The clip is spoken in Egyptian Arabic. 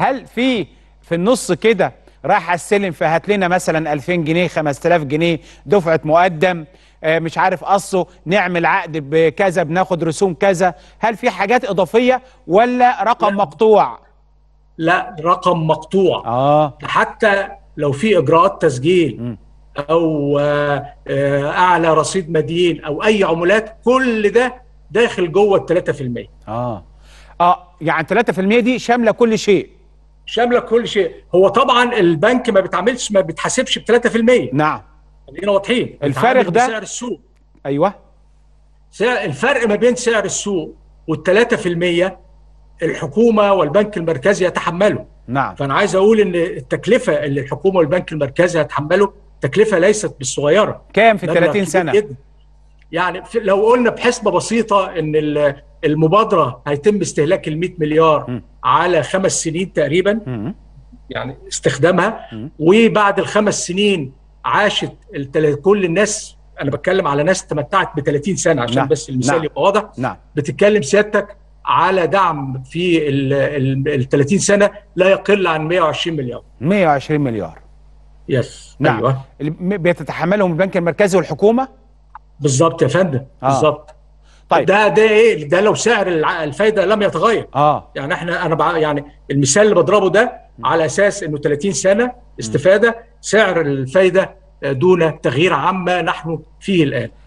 هل في في النص كده رايح على السلم فهات لنا مثلا 2000 جنيه 5000 جنيه دفعه مقدم آه، مش عارف قصه نعمل عقد بكذا بناخد رسوم كذا هل في حاجات اضافيه ولا رقم لا. مقطوع لا رقم مقطوع اه حتى لو في اجراءات تسجيل مم. او آه، آه، اعلى رصيد مدين او اي عمولات كل ده داخل جوه ال 3% اه اه يعني 3% دي شامله كل شيء شامله كل شيء هو طبعا البنك ما بيتعاملش ما بيتحاسبش ب 3% نعم خلينا واضحين الفارق بيتعامل ده؟ بسعر السوق ايوه سعر الفرق ما بين سعر السوق وال 3% الحكومه والبنك المركزي يتحملوا نعم فانا عايز اقول ان التكلفه اللي الحكومه والبنك المركزي هيتحملوا تكلفه ليست بالصغيره كام في مبلغ 30 كبير سنه جدا. يعني في- لو قلنا بحسبه بسيطه ان ال- المبادره هيتم استهلاك ال 100 مليار م. على خمس سنين تقريبا مم. يعني استخدامها م. وبعد الخمس سنين عاشت التل- كل الناس انا بتكلم على ناس تمتعت ب 30 سنه عشان نعم. بس المثال نعم. يبقى واضح نعم بتتكلم سيادتك على دعم في ال 30 سنه لا يقل عن 120 مليار 120 مليار يس نعم ايوه اللي م- بيتتحملهم البنك المركزي والحكومه بالظبط يا فندم آه. بالظبط طيب ده ده ايه ده لو سعر الع- الفايده لم يتغير اه يعني احنا انا بع... يعني المثال اللي بضربه ده على اساس انه 30 سنه استفاده سعر الفايده دون تغيير عما نحن فيه الان